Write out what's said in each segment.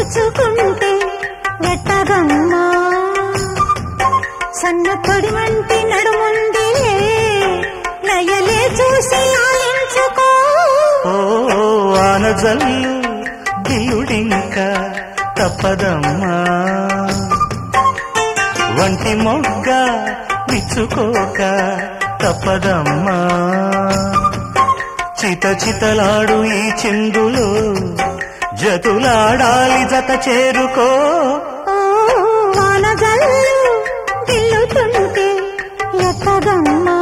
గుచ్చుకుంటే ఎట్టగమ్మా సన్న తొడిమంటి నడుముంది నయలే చూసి ఆలించుకో ఓ ఆనజల్లు దిల్లుడింక తప్పదమ్మా వంటి మొగ్గ విచ్చుకోక తప్పదమ్మా చిత చితలాడు ఈ చిందులో జతులాడాలి జత చేరుకో ఓ వానజల్లు గిల్లుతుంటే ఎట్టగమ్మా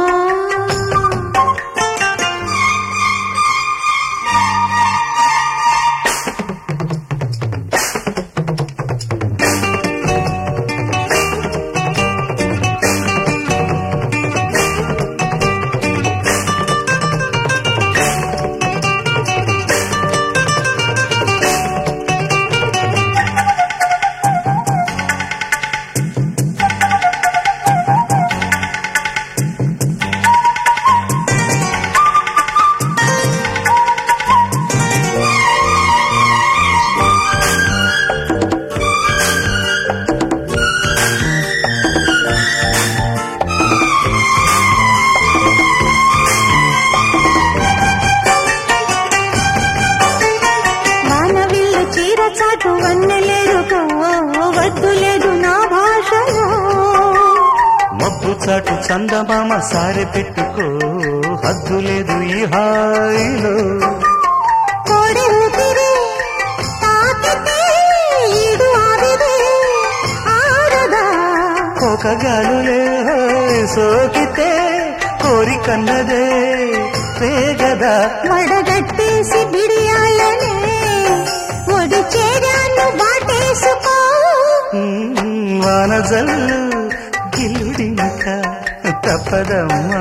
వానవిల్లు చీర చాటు వన్నెలేరుకో వద్దు లేదు నా భాషలో మబ్బు చాటు చందమామ సారె పెట్టుకో హద్దు లేదు ఈ హాయిలో కోడి ఊపిరి తాకితే ఈడు ఆవిరి ఆరదా కోకగాలులే సోకితే కోరికన్నదే వేగదా వడగట్టేసి బిడియాలనే ఒడి చేరాను బాటేసుకో మ్మ్, వానజల్లు గిల్లుడింక తప్పదమ్మా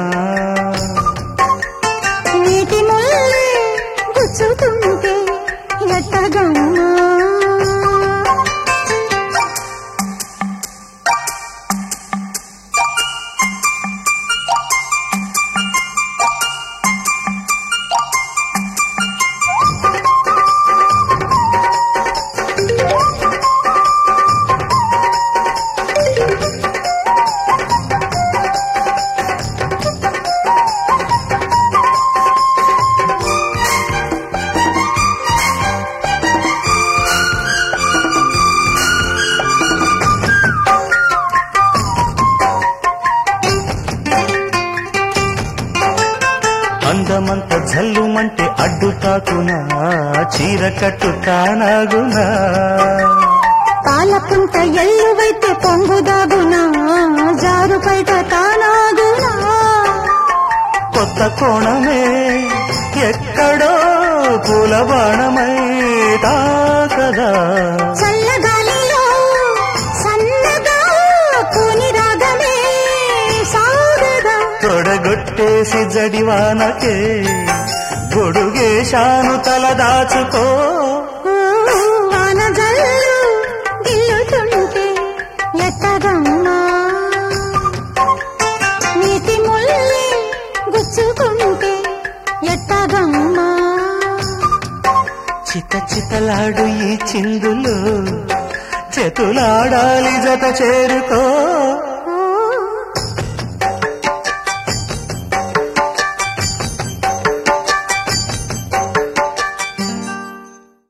నీటి ముల్లే గుచ్చుతుంటే ఎట్టగమ్మా అందమంత జల్లుమంటే అడ్డు తాకునా చీర కట్టు తానాగునా పాలపుంట ఎల్లువైతే పొంగుదాగునా జారు బయట తానాగునా కొత్త కోణమే ఎక్కడో పూల బాణమై తాకదా చల్లగాలిలో సన్నగా కూని రాగమే సాగదా తొడగొట్టేసి జడివానకే గొడుగేశాను తల దాచుకో ఊ, వాన జల్లు గిల్లుతుంటే ఎట్టగమ్మా నీటి ముల్లి గుచ్చుకుంటే ఎట్టగమ్మా చిత చితలాడు ఈ చిందులో చేతులాడాలి జత చేరుకో